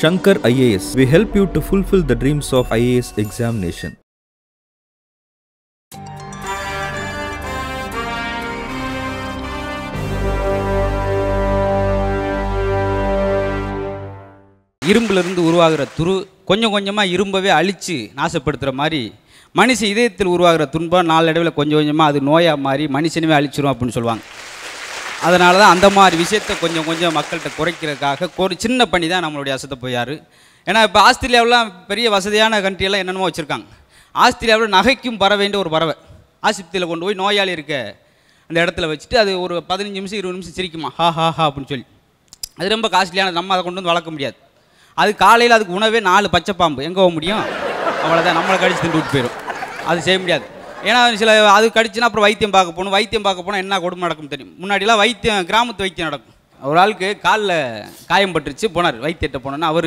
Shankar IAS. We help you to fulfill the dreams of IAS examination. இரும்பிலிருந்து உருவாகிற துரு கொஞ்சம் கொஞ்சமாக இரும்பவே அழித்து நாசப்படுத்துகிற மாதிரி மனுஷ இதயத்தில் உருவாகிற துன்பம் நாளடைவில் கொஞ்சம் கொஞ்சமாக அது நோயாக மாறி மனுஷனவே அழிச்சிரும் அப்படின்னு சொல்லுவாங்க அதனால தான் அந்த மாதிரி விஷயத்தை கொஞ்சம் கொஞ்சம் மக்கள்கிட்ட குறைக்கிறதுக்காக ஒரு சின்ன பண்ணி தான் நம்மளுடைய அசத்தை போயார் ஏன்னா இப்போ ஆஸ்திரேலியாவெலாம் பெரிய வசதியான கண்ட்ரியெல்லாம் என்னென்னமோ வச்சுருக்காங்க ஆஸ்திரேலியாவில் நகைக்கும் பறவைன்ற ஒரு பறவை ஆஸ்பத்திரியில் கொண்டு போய் நோயாளி இருக்க அந்த இடத்துல வச்சுட்டு அது ஒரு பதினஞ்சு நிமிஷம் இருபது நிமிஷம் சிரிக்குமா ஹா ஹா ஹா அப்படின்னு சொல்லி அது ரொம்ப காஸ்ட்லியான நம்ம அதை கொண்டு வந்து வளர்க்க முடியாது அது காலையில் அதுக்கு உணவே நாலு பச்சை பாம்பு எங்கே போக முடியும் அவ்வளோதான் நம்மளை கடிச்சு திண்டு விட்டு போயிடும் அது செய்ய முடியாது ஏன்னா சில அது கடிச்சுன்னா அப்புறம் வைத்தியம் பார்க்க போகணும் வைத்தியம் பார்க்க போனால் என்ன கொடுமை நடக்கும் தெரியும் முன்னாடிலாம் வைத்தியம் கிராமத்து வைத்தியம் நடக்கும் ஒரு ஆளுக்கு காலில் காயம் பட்டுருச்சு போனார் வைத்தியத்தை போனோன்னா அவர்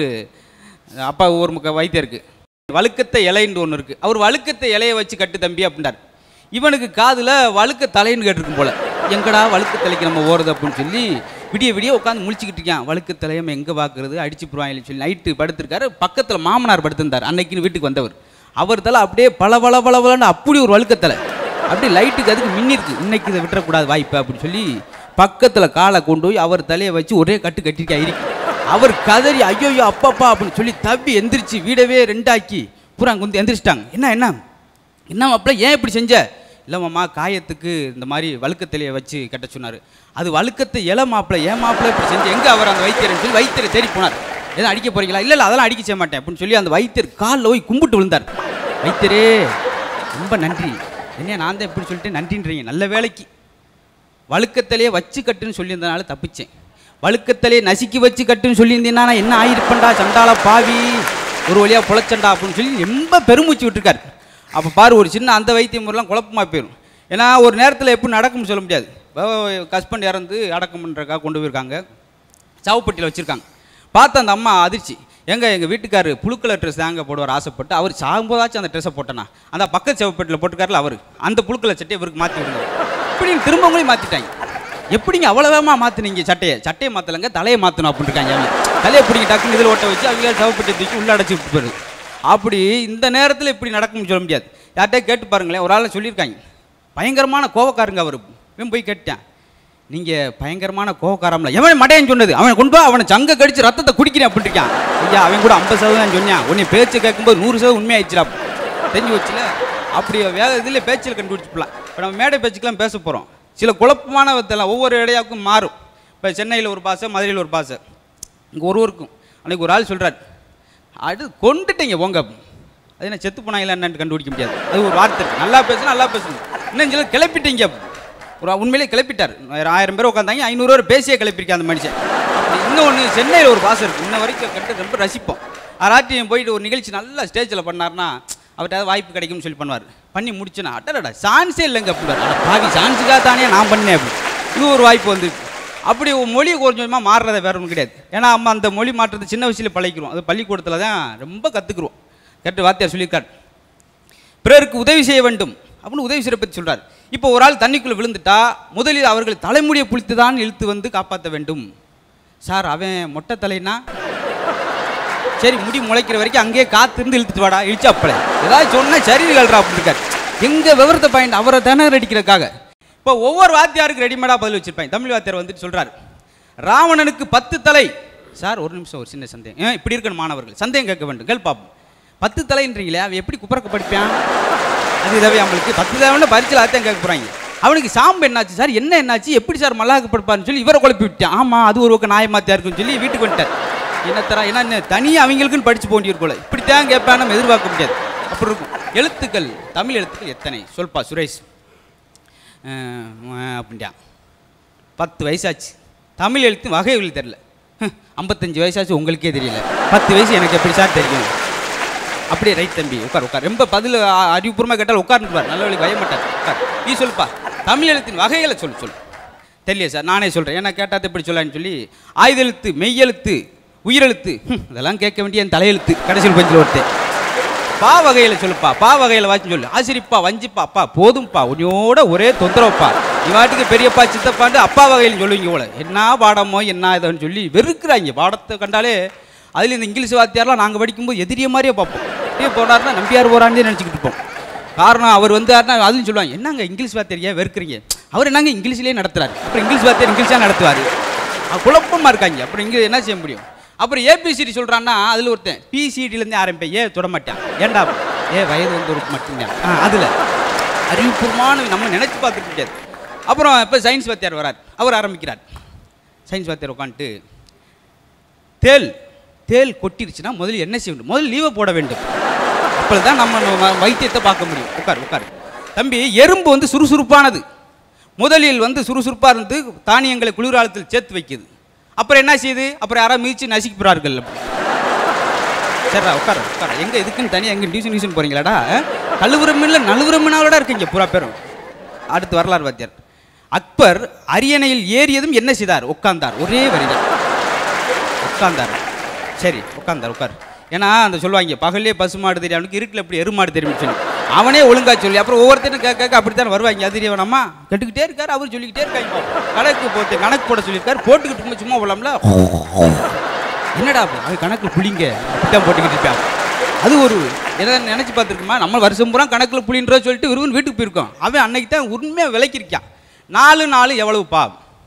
அப்பா ஒரு முக்க வைத்தியம் இருக்குது வழுக்கத்தை இலைன்னு ஒன்று இருக்குது அவர் வழுக்கத்தை இலையை வச்சு கட்டு தம்பி அப்படின்றார் இவனுக்கு காதில் வழுக்க தலைன்னு கேட்டிருக்கும் போல எங்கடா வழுக்க தலைக்கு நம்ம ஓடுறது அப்படின்னு சொல்லி விடிய விடிய உட்காந்து முழிச்சுக்கிட்டு இருக்கான் வழுக்க தலையம் எங்கே பார்க்குறது அடிச்சு போடுவாங்கன்னு சொல்லி நைட்டு படுத்திருக்காரு பக்கத்தில் மாமனார் படுத்திருந்தார் அன்னைக்குன்னு வீட்டுக்கு வந்தவர் அவர் தலை அப்படியே பல பல பல பலன்னு அப்படி ஒரு வழுக்கத்தலை அப்படியே லைட்டுக்கு அதுக்கு மின்னிருக்கு இன்னைக்கு இதை விட்டுறக்கூடாது வாய்ப்பு அப்படின்னு சொல்லி பக்கத்தில் காலை கொண்டு போய் அவர் தலையை வச்சு ஒரே கட்டு கட்டிருக்கா இருக்கு அவர் கதறி ஐயோ அப்பப்பா அப்படின்னு சொல்லி தப்பி எந்திரிச்சு வீடவே ரெண்டாக்கி பூரா அங்கே வந்து எந்திரிச்சிட்டாங்க என்ன என்ன என்ன மாப்பிள்ள ஏன் இப்படி செஞ்ச இல்லை மாமா காயத்துக்கு இந்த மாதிரி வழுக்கத்திலையை வச்சு கட்ட சொன்னார் அது வழுக்கத்தை இலை மாப்பிள்ள ஏன் மாப்பிள்ள இப்படி செஞ்சு எங்கே அவர் அந்த வைத்தியர்னு சொல்லி வைத்தியரை தேடி போனார் எதுவும் அடிக்க போறீங்களா இல்லை இல்லை அதெல்லாம் அடிக்க செய்ய மாட்டேன் அப்படின்னு சொல்லி அந்த வைத்தியர் காலில் போய் கும்பிட்டு விழுந்தார் வைத்தியரே ரொம்ப நன்றி என்ன நான் தான் இப்படி சொல்லிட்டு நன்றின்றீங்க நல்ல வேலைக்கு வழுக்கத்திலேயே வச்சு கட்டுன்னு சொல்லியிருந்தனால தப்பிச்சேன் வழுக்கத்திலே நசுக்கி வச்சு கட்டுன்னு சொல்லியிருந்தீங்கன்னா நான் என்ன ஆயிருப்பேன்டா சண்டால பாவி ஒரு வழியாக புழைச்சண்டா அப்படின்னு சொல்லி ரொம்ப பெருமூச்சு விட்டுருக்காரு அப்போ பாரு ஒரு சின்ன அந்த வைத்தியம் முறைலாம் குழப்பமாக போயிடும் ஏன்னா ஒரு நேரத்தில் எப்படி நடக்கும்னு சொல்ல முடியாது ஹஸ்பண்ட் இறந்து அடக்கம் பண்ணுறக்காக கொண்டு போயிருக்காங்க சவப்பட்டியில் வச்சுருக்காங்க பார்த்த அந்த அம்மா அதிர்ச்சி எங்க எங்கள் வீட்டுக்காரு புழு கலர் ட்ரெஸ் தாங்க போடுவார் ஆசைப்பட்டு அவர் சாகும்போதாச்சும் அந்த ட்ரெஸ்ஸை போட்டேனா அந்த பக்கத்து செவப்பட்டியில் போட்டுக்காரில் அவர் அந்த புழு கலர் சட்டையை இவருக்கு மாற்றி விடுங்க இப்படின்னு திரும்பவங்களையும் மாற்றிட்டாங்க எப்படிங்க அவ்வளோதாமா மாற்றினீங்க சட்டையை சட்டையை மாற்றலைங்க தலையை மாற்றணும் அப்படின்னு இருக்காங்க அவங்க தலையை பிடிங்க டக்குன்னு இதில் ஓட்ட வச்சு அவங்க செவப்பட்டியை தூக்கி உள்ள அடைச்சி விட்டு போயிருது அப்படி இந்த நேரத்தில் இப்படி நடக்கும்னு சொல்ல முடியாது யார்கிட்டயே கேட்டு பாருங்களேன் ஒரு ஆளை சொல்லியிருக்காங்க பயங்கரமான கோவக்காரங்க அவர் இவன் போய் கேட்டேன் நீங்கள் பயங்கரமான கோவக்காரம்ல எவன் மடையன் சொன்னது அவனை கொண்டு வா அவனை சங்க கடிச்சு ரத்தத்தை குடிக்கிறேன் அப்படின்னு இருக்கான் ஐயா அவன் கூட ஐம்பது சதவீதம் சொன்னான் உன்னை பேச்சு கேட்கும்போது நூறு சதவீதம் உண்மையாயிடுச்சுடா தெரிஞ்சு வச்சுல அப்படி வேற இதில் பேச்சில் கண்டுபிடிச்சிக்கலாம் இப்போ நம்ம மேடை பேச்சுக்கெல்லாம் பேச போகிறோம் சில குழப்பமான விதத்தெல்லாம் ஒவ்வொரு இடையாவுக்கும் மாறும் இப்போ சென்னையில் ஒரு பாசை மதுரையில் ஒரு பாசை இங்கே ஒருவருக்கும் அன்னைக்கு ஒரு ஆள் சொல்கிறார் அது கொண்டுட்டீங்க போங்க அது என்ன செத்து போனாங்களா என்னன்னு கண்டுபிடிக்க முடியாது அது ஒரு வார்த்தை இருக்கு நல்லா பேசணும் நல்லா பேசணும் இன்னும் சில கிளப்பிட்டீங்க ஒரு உண்மையிலே கிளப்பிட்டார் ஒரு ஆயிரம் பேர் உட்காந்தாங்க ஐநூறு பேர் பேசியே கிளப்பியிருக்கேன் அந்த மனுஷன் அப்படி இன்னொன்று சென்னையில் ஒரு பாசம் இருக்குது இன்ன வரைக்கும் கட்டு ரொம்ப ரசிப்போம் ராட்டியம் போயிட்டு ஒரு நிகழ்ச்சி நல்லா ஸ்டேஜில் பண்ணார்னா அவர்கிட்ட வாய்ப்பு கிடைக்கும்னு சொல்லி பண்ணுவார் பண்ணி முடிச்சுனா அட்டடா சான்ஸே இல்லைங்க அப்படின்னாரு அட பாவி சான்ஸுக்காக தானே நான் பண்ணேன் அப்படி இது ஒரு வாய்ப்பு வந்து அப்படி ஒரு மொழி கொஞ்சம் கொஞ்சமாக மாறுறத வேற ஒன்றும் கிடையாது ஏன்னா நம்ம அந்த மொழி மாற்றத்தை சின்ன வயசில் பழகிக்கிறோம் அது பள்ளிக்கூடத்தில் தான் ரொம்ப கற்றுக்குறோம் கரெக்டு வாத்தியார் சொல்லியிருக்கார் பிறருக்கு உதவி செய்ய வேண்டும் அப்படின்னு உதவி செய்ய பற்றி சொல்கிறார் இப்போ ஒரு ஆள் தண்ணிக்குள்ளே விழுந்துட்டா முதலில் அவர்கள் தலைமுடியை புளித்து தான் இழுத்து வந்து காப்பாற்ற வேண்டும் சார் அவன் மொட்டை தலைனா சரி முடி முளைக்கிற வரைக்கும் அங்கேயே காத்திருந்து இழுத்துட்டு வாடா இழிச்சா அப்பளே ஏதாவது சொன்னா சரி கல்றா அப்படின்னு இருக்காரு எங்க விவரத்தை பாயிண்ட் அவரை திணற அடிக்கிறதுக்காக இப்போ ஒவ்வொரு வாத்தியாருக்கு ரெடிமேடாக பதில் வச்சிருப்பாங்க தமிழ் வாத்தியார் வந்துட்டு சொல்றாரு ராவணனுக்கு பத்து தலை சார் ஒரு நிமிஷம் ஒரு சின்ன சந்தேகம் ஏன் இப்படி இருக்கணும் மாணவர்கள் சந்தேகம் கேட்க வேண்டும் கேள் பாப்போம் பத்து தலைன்றீங்களே அவன் எப்படி குப்பரக்க படிப்பான் அது இதவே அவங்களுக்கு பத்து தலைவன பரிச்சல் ஆத்தையும் கேட்க போறாங்க அவனுக்கு சாம்பு என்னாச்சு சார் என்ன என்னாச்சு எப்படி சார் மல்லாக்கு படுப்பான்னு சொல்லி இவரை குழப்பி விட்டான் ஆமா அது ஒரு பக்கம் நியாயமாத்தியா இருக்குன்னு சொல்லி வீட்டுக்கு வந்துட்டார் என்ன தரா ஏன்னா என்ன தனியாக அவங்களுக்குன்னு படிச்சு போண்டியிருக்கோல இப்படித்தான் கேட்பேன் நம்ம எதிர்பார்க்க முடியாது அப்படி இருக்கும் எழுத்துக்கள் தமிழ் எழுத்துக்கள் எத்தனை சொல்பா சுரேஷ் அஹ், அஹ், அப்படின்ட்டான் பத்து வயசாச்சு தமிழ் எழுத்து வகைகள் தெரில ஐம்பத்தஞ்சு வயசாச்சு உங்களுக்கே தெரியல பத்து வயசு எனக்கு எப்படி சார் தெரியும் அப்படியே ரைட் தம்பி உட்கார் உட்கார் ரொம்ப பதில் அ- அறிவுபூர்வமாக கேட்டால் உட்கார்ந்துருப்பார் நல்ல வழி பய மாட்டார் உட்கார் நீ சொல்லுப்பா தமிழ் எழுத்தின் வகைகளை சொல்லு சொல்லு தெரியல சார் நானே சொல்கிறேன் ஏன்னா கேட்டால் எப்படி சொல்லலான்னு சொல்லி ஆயுதெழுத்து மெய்யெழுத்து உயிரெழுத்து ஹம், இதெல்லாம் கேட்க வேண்டிய என் தலையெழுத்து கடைசியில் பஞ்சில் ஒருத்தன் பா வகையில் சொல்லுப்பா பா வகையில் வாச்சு சொல்லு ஆசிரிப்பா வஞ்சிப்பா அப்பா போதும்ப்பா உன்னையோட ஒரே தொந்தரவுப்பா இவாட்டுக்கு பெரியப்பா சித்தப்பாண்டு அப்பா வகையில் சொல்லுவீங்க போல என்ன பாடமோ என்ன இதுன்னு சொல்லி வெறுக்கிறாங்க பாடத்தை கண்டாலே அதில் இந்த இங்கிலீஷ் வாத்தியார்லாம் நாங்கள் படிக்கும்போது எதிரிய மாதிரியே பார்ப்போம் அப்படியே போனாருன்னா நம்பியார் போகிறான்னு நினச்சிக்கிட்டு இருப்போம் காரணம் அவர் வந்தாருன்னா அதுவும் சொல்லுவாங்க என்னங்க இங்கிலீஷ் வாத்தியார் ஏன் வெறுக்கிறீங்க அவர் என்னங்க இங்கிலீஷ்லேயே நடத்துறாரு அப்புறம் இங்கிலீஷ் வாத்தியார் இங்கிலீஷாக நடத்துவார் குழப்பமாக இருக்காங்க அப்புறம் இங்கே என்ன செய்ய முடியும் அப்புறம் ஏபிசிடி சொல்கிறான்னா அதில் ஒருத்தன் பிசிடிலேருந்து ஆரம்பிப்பேன் ஏ தொட மாட்டான் ஏன்டா ஏ வயது வந்து ஒரு மட்டும்தான் ஆ அதில் அறிவுபூர்வமான நம்ம நினச்சி பார்த்துக்க முடியாது அப்புறம் இப்போ சயின்ஸ் வாத்தியார் வரார் அவர் ஆரம்பிக்கிறார் சயின்ஸ் வாத்தியார் உட்காந்துட்டு தேல் தேல் கொட்டிருச்சுன்னா முதல்ல என்ன செய்ய வேண்டும் முதல்ல லீவை போட வேண்டும் அப்பொழுது தான் நம்ம வ- வைத்தியத்தை பார்க்க முடியும் உட்கார் உட்கார் தம்பி எறும்பு வந்து சுறுசுறுப்பானது முதலில் வந்து சுறுசுறுப்பாக இருந்து தானியங்களை குளிர்காலத்தில் சேர்த்து வைக்குது அப்புறம் என்ன செய்யுது அப்புறம் யாராவது மிதிச்சு நசுக்கி போகிறார்கள் சரிடா உட்கார உட்கார எங்கே இதுக்குன்னு தனியாக எங்கே டியூஷன் டியூஷன் போகிறீங்களாடா கழுவுரமில்ல நழுவுரமினாலோட இருக்கீங்க பூரா பேரும் அடுத்து வரலாறு வாத்தியார் அக்பர் அரியணையில் ஏறியதும் என்ன செய்தார் உட்கார்ந்தார் ஒரே வரிதான் உட்கார்ந்தார் சரி உட்கார்ந்தார் உட்கார் ஏன்னா அந்த சொல்லுவாங்க பகல்லே பசுமாடு தெரியும் அவனுக்கு இருட்டில் எப்படி எருமாடு தெரியும் சொல்லி அவனே ஒழுங்கா சொல்லி அப்புறம் ஒவ்வொருத்தரும் கேட்க கேட்க அப்படித்தான் வருவாங்க அது தெரியவனம்மா கேட்டுக்கிட்டே இருக்காரு அவர் சொல்லிக்கிட்டே இருக்காங்க கணக்கு போட்டு கணக்கு போட சொல்லியிருக்காரு போட்டுக்கிட்டு இருக்கும்போது சும்மா போலாம்ல என்னடா அப்ப? அவன் கணக்கில் புளிங்க அப்படித்தான் போட்டுக்கிட்டு இருப்பான் அது ஒரு என்ன நினச்சி பார்த்துருக்குமா நம்ம வருஷம் பூரா கணக்கில் புளின்ற சொல்லிட்டு விரும்புன்னு வீட்டுக்கு போயிருக்கோம் அவன் அன்னைக்கு தான் உண்மையாக விலைக்கிருக்கான் நாலு நாலு எவ்வளவுப்பா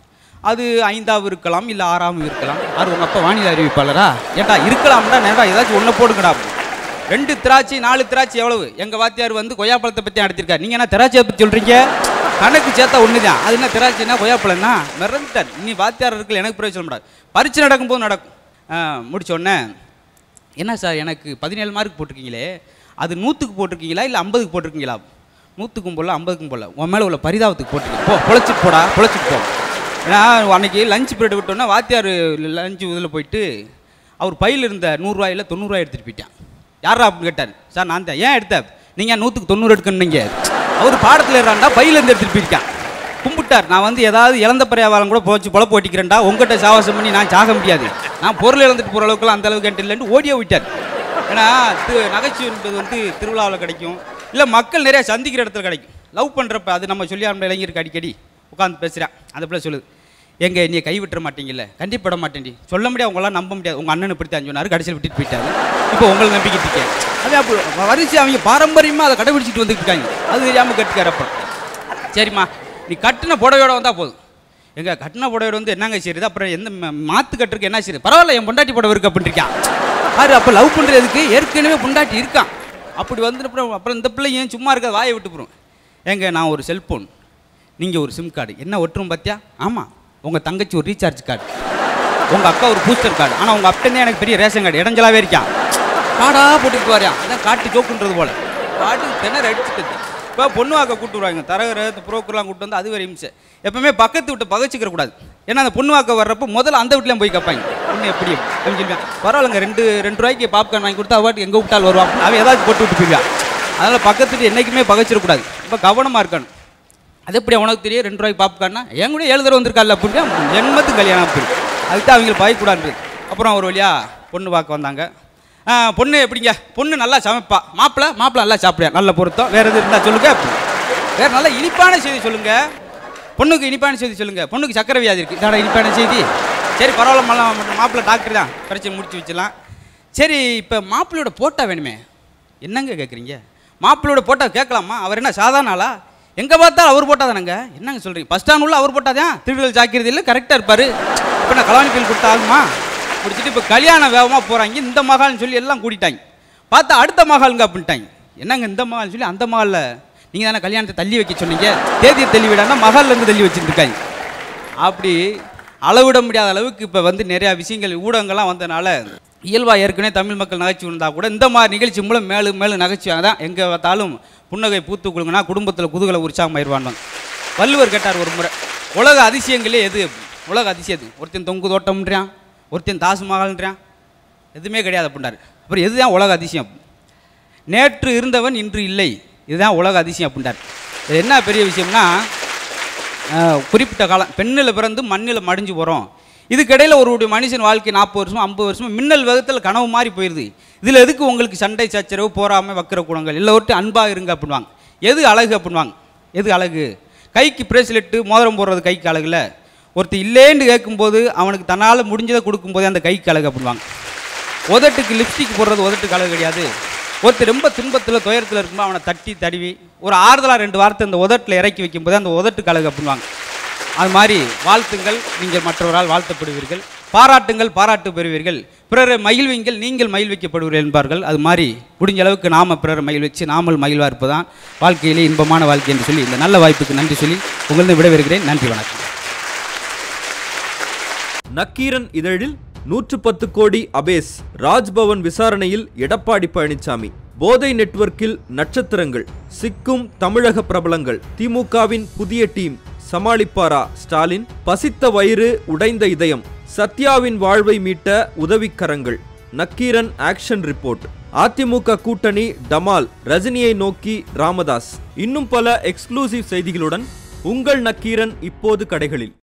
அது ஐந்தாவது இருக்கலாம் இல்லை ஆறாவும் இருக்கலாம் அது உங்கள் அப்பா வானிலை அறிவிப்பாளரா ஏட்டா இருக்கலாம்டா நேரா ஏதாச்சும் ஒன்று போடுங்கடா ரெண்டு திராட்சை நாலு திராட்சை எவ்வளவு எங்கள் வாத்தியார் வந்து கொய்யாப்பழத்தை பற்றி நடத்திருக்காரு நீங்கள் என்ன திராட்சையை பற்றி சொல்கிறீங்க கணக்கு சேர்த்தா ஒன்று தான் அது என்ன திராட்சைனா கொய்யாப்பழம்னா மிரண்டார் இனி வாத்தியார் இருக்கல எனக்கு பிறகு சொல்ல முடியாது பரீட்சை நடக்கும்போது நடக்கும் ஆ, முடிச்ச உடனே என்ன சார் எனக்கு பதினேழு மார்க் போட்டிருக்கீங்களே அது நூற்றுக்கு போட்டிருக்கீங்களா இல்லை ஐம்பதுக்கு போட்டிருக்கீங்களா நூற்றுக்கும் போடல ஐம்பதுக்கும் போடல உன் மேலே உள்ள பரிதாபத்துக்கு போட்டிருக்கீங்க போ பொழைச்சிட்டு போடா பொழைச்சிட்டு போ ஏன்னா அன்னைக்கு லஞ்ச் பீரியட் விட்டோன்னா வாத்தியார் லஞ்ச் இதில் போயிட்டு அவர் பையில் இருந்த நூறுரூவாயில் தொண்ணூறுரூவா எடுத்துகிட்டு போயிட்டான் யாரா அப்படின்னு கேட்டார் சார் நான் தான் ஏன் எடுத்த நீங்கள் நூற்றுக்கு தொண்ணூறு எடுக்கணுங்க அவர் பாடத்தில் இருந்தாண்டா பையிலேருந்து எடுத்துகிட்டு போயிருக்கான் கும்பிட்டார் நான் வந்து ஏதாவது இழந்த பரியாவாரம் கூட போச்சு பொழப்பு ஓட்டிக்கிறேன்டா உங்ககிட்ட சாவாசம் பண்ணி நான் சாக முடியாது நான் பொருள் இழந்துட்டு போகிற அளவுக்குலாம் அந்த அளவுக்கு என்கிட்ட இல்லைன்னு ஓடியே விட்டார் ஏன்னா திரு நகைச்சுவை என்பது வந்து திருவிழாவில் கிடைக்கும் இல்லை மக்கள் நிறைய சந்திக்கிற இடத்துல கிடைக்கும் லவ் பண்ணுறப்ப அது நம்ம சொல்லி அந்த இளைஞருக்கு அடிக்கடி உட்காந்து பேசுகிறேன் அந்த பிள்ளை சொல்லுது எங்க நீ கை விட்டுற மாட்டீங்கல்ல கண்டிப்பட மாட்டேன்டி சொல்ல முடியாது உங்களாம் நம்ப முடியாது உங்கள் அண்ணனை இப்படி சொன்னார் கடைசியில் விட்டுட்டு போயிட்டாரு இப்போ உங்களை நம்பிக்கிட்டு இருக்கேன் அது அப்போ வரிசை அவங்க பாரம்பரியமாக அதை கடைபிடிச்சிட்டு வந்துட்டு இருக்காங்க அது தெரியாமல் கட்டுக்கார் அப்புறம் சரிம்மா நீ கட்டின புடவையோட வந்தால் போதும் எங்க கட்டின புடவையோட வந்து என்னங்க செய்யுது அப்புறம் எந்த ம- மாத்து கட்டுருக்கு என்ன செய்யுது பரவாயில்ல என் பொண்டாட்டி புடவை இருக்கு அப்படின்னு இருக்கான் யாரு அப்போ லவ் பண்ணுறதுக்கு ஏற்கனவே பொண்டாட்டி இருக்கான் அப்படி வந்து அப்புறம் அப்புறம் இந்த பிள்ளை ஏன் சும்மா இருக்க வாயை விட்டு போகிறோம் ஏங்க நான் ஒரு செல்ஃபோன் நீங்கள் ஒரு சிம் கார்டு என்ன ஒட்டுரும் பார்த்தியா ஆமாம் உங்கள் தங்கச்சி ஒரு ரீசார்ஜ் கார்டு உங்கள் அக்கா ஒரு பூஸ்டர் கார்டு ஆனால் உங்கள் அப்பனே எனக்கு பெரிய ரேஷன் கார்டு இடைஞ்சலாவே இருக்கான் காடா போட்டுக்கிட்டு வரையான் அதான் காட்டு ஜோக்குன்றது போல காட்டு திணற அடிச்சுட்டு இப்போ பொண்ணு வாக்க கூட்டு வருவாங்க தரகர் புரோக்கர்லாம் கூட்டு வந்து அது வரை இம்சை எப்பவுமே பக்கத்து விட்டு பகச்சிக்கிற கூடாது ஏன்னா அந்த பொண்ணு வாக்க வர்றப்போ முதல்ல அந்த வீட்லையும் போய் கேட்பாங்க பொண்ணு எப்படி அப்படின்னு சொல்லுவான் பரவாயில்லைங்க ரெண்டு ரெண்டு ரூபாய்க்கு பாப்கார்ன் வாங்கி கொடுத்தா அவாட்டு எங்கே விட்டால் வருவான் அவன் ஏதாச்சும் போட்டு விட்டு போய்வான் அதனால் பக்கத்து வீட்டு என்றைக்குமே பகச்சிடக்கூடாது ரொம்ப கவனமாக இருக்கணும் அது எப்படி உனக்கு தெரியும் ரெண்டு ரூபாய்க்கு பாப்கார்னா என் கூட ஏழு தடவை வந்திருக்காள் அப்படின்னு ஜென்மத்துக்கு கல்யாணம் அப்படி அதுக்கு தான் அவங்களுக்கு பயக்கூடாது அப்புறம் ஒரு வழியா பொண்ணு பார்க்க வந்தாங்க ஆ, பொண்ணு எப்படிங்க பொண்ணு நல்லா சமைப்பா மாப்பிள்ளை மாப்பிள்ளை நல்லா சாப்பிடுயா நல்ல பொருத்தம் வேறு எது இருந்தால் சொல்லுங்க வேறு நல்ல இனிப்பான செய்தி சொல்லுங்க பொண்ணுக்கு இனிப்பான செய்தி சொல்லுங்க பொண்ணுக்கு சக்கரை வியாதி இருக்குது இதாடா இனிப்பான செய்தி சரி பரவாயில்ல மல்ல மாப்பிள்ளை டாக்டர் தான் பிரச்சனை முடிச்சு வச்சிடலாம் சரி இப்போ மாப்பிள்ளையோட போட்டா வேணுமே என்னங்க கேட்குறீங்க மாப்பிள்ளையோட போட்டா கேட்கலாமா அவர் என்ன சாதாரண ஆளா எங்கே பார்த்தாலும் அவர் போட்டா தானங்க என்னங்க சொல்கிறீங்க ஃபஸ்ட் ஸ்டாண்ட் உள்ள அவர் போட்டாதான் திருவிழல் ஜாக்கிரதை இல்லை கரெக்டாக இருப்பார் இப்போ நான் கலாணி ஃபீல் கொடுத்தா ஆகுமா முடிச்சுட்டு இப்போ கல்யாணம் வேகமாக போகிறாங்க இந்த மகால்னு சொல்லி எல்லாம் கூட்டிட்டாங்க பார்த்தா அடுத்த மகாலுங்க அப்படின்ட்டாங்க என்னங்க இந்த மகால்னு சொல்லி அந்த மகாலில் நீங்கள் தானே கல்யாணத்தை தள்ளி வைக்க சொன்னீங்க தேதியை தள்ளி விடானா மகால்லேருந்து தள்ளி வச்சுருக்காங்க அப்படி அளவிட முடியாத அளவுக்கு இப்போ வந்து நிறையா விஷயங்கள் ஊடகங்கள்லாம் வந்தனால இயல்பாக ஏற்கனவே தமிழ் மக்கள் நகைச்சுவை இருந்தால் கூட இந்த மாதிரி நிகழ்ச்சி மூலம் மேலும் மேலும் நகைச்சுவாங்க தான் எங்கே பார்த்தாலும் புன்னகை பூத்து கொடுங்கன்னா குடும்பத்தில் குதூகல உற்சாகமாயிருவாங்க வள்ளுவர் கேட்டார் ஒரு முறை உலக அதிசயங்களே எது உலக அதிசயம் எது ஒருத்தன் தொங்கு தோட்டம்ன்றான் ஒருத்தன் தாஜ்மஹால்ன்றான் எதுவுமே கிடையாது அப்படின்றாரு அப்புறம் எதுதான் உலக அதிசயம் நேற்று இருந்தவன் இன்று இல்லை இதுதான் உலக அதிசயம் அப்படின்றார் இது என்ன பெரிய விஷயம்னா அஹ், குறிப்பிட்ட காலம் பெண்ணில் பிறந்து மண்ணில் மடிஞ்சு போகிறோம் இதுக்கிடையில் ஒருவருடைய மனுஷன் வாழ்க்கை நாற்பது வருஷம் ஐம்பது வருஷம் மின்னல் வேகத்தில் கனவு மாதிரி போயிடுது இதில் எதுக்கு உங்களுக்கு சண்டை சச்சரவு போறாமை வக்கிர குணங்கள் எல்லோருட்டும் அன்பாக இருங்க அப்படின்வாங்க எது அழகு அப்படின்வாங்க எது அழகு கைக்கு பிரேஸ்லெட்டு மோதிரம் போடுறது கைக்கு அழகுல ஒருத்தர் இல்லேன்னு கேட்கும்போது அவனுக்கு தன்னால் முடிஞ்சதை கொடுக்கும்போதே அந்த கைக்கு அழகு அப்படின்வாங்க உதட்டுக்கு லிப்ஸ்டிக் போடுறது உதட்டுக்கு அழகு கிடையாது ஒருத்தர் ரொம்ப துன்பத்தில் துயரத்தில் இருக்கும்போது அவனை தட்டி தடவி ஒரு ஆறுதலாக ரெண்டு வார்த்தை அந்த உதட்டில் இறக்கி வைக்கும்போது அந்த உதட்டுக்கு அழகு அப்படின்வாங்க அது மாதிரி வாழ்த்துங்கள் நீங்கள் மற்றவரால் வாழ்த்தப்படுவீர்கள் பாராட்டுங்கள் பாராட்டு பெறுவீர்கள் பிறரை மகிழ்வீங்கள் நீங்கள் மகிழ்விக்கப்படுவீர்கள் என்பார்கள் அது மாதிரி முடிஞ்ச அளவுக்கு நாம பிறரை மகிழ்விச்சு நாமல் மகிழ்வா இருப்பதான் வாழ்க்கையிலே இன்பமான வாழ்க்கை என்று சொல்லி இந்த நல்ல வாய்ப்புக்கு நன்றி சொல்லி உங்களிடம் விடைபெறுகிறேன் நன்றி வணக்கம் நக்கீரன் இதழில் நூற்று பத்து கோடி அபேஸ் ராஜ்பவன் விசாரணையில் எடப்பாடி பழனிசாமி போதை நெட்வொர்க்கில் நட்சத்திரங்கள் சிக்கும் தமிழக பிரபலங்கள் திமுகவின் புதிய டீம் சமாளிப்பாரா ஸ்டாலின் பசித்த வயிறு உடைந்த இதயம் சத்யாவின் வாழ்வை மீட்ட உதவிக்கரங்கள் நக்கீரன் ஆக்ஷன் ரிப்போர்ட் அதிமுக கூட்டணி டமால் ரஜினியை நோக்கி ராமதாஸ் இன்னும் பல எக்ஸ்க்ளூசிவ் செய்திகளுடன் உங்கள் நக்கீரன் இப்போது கடைகளில்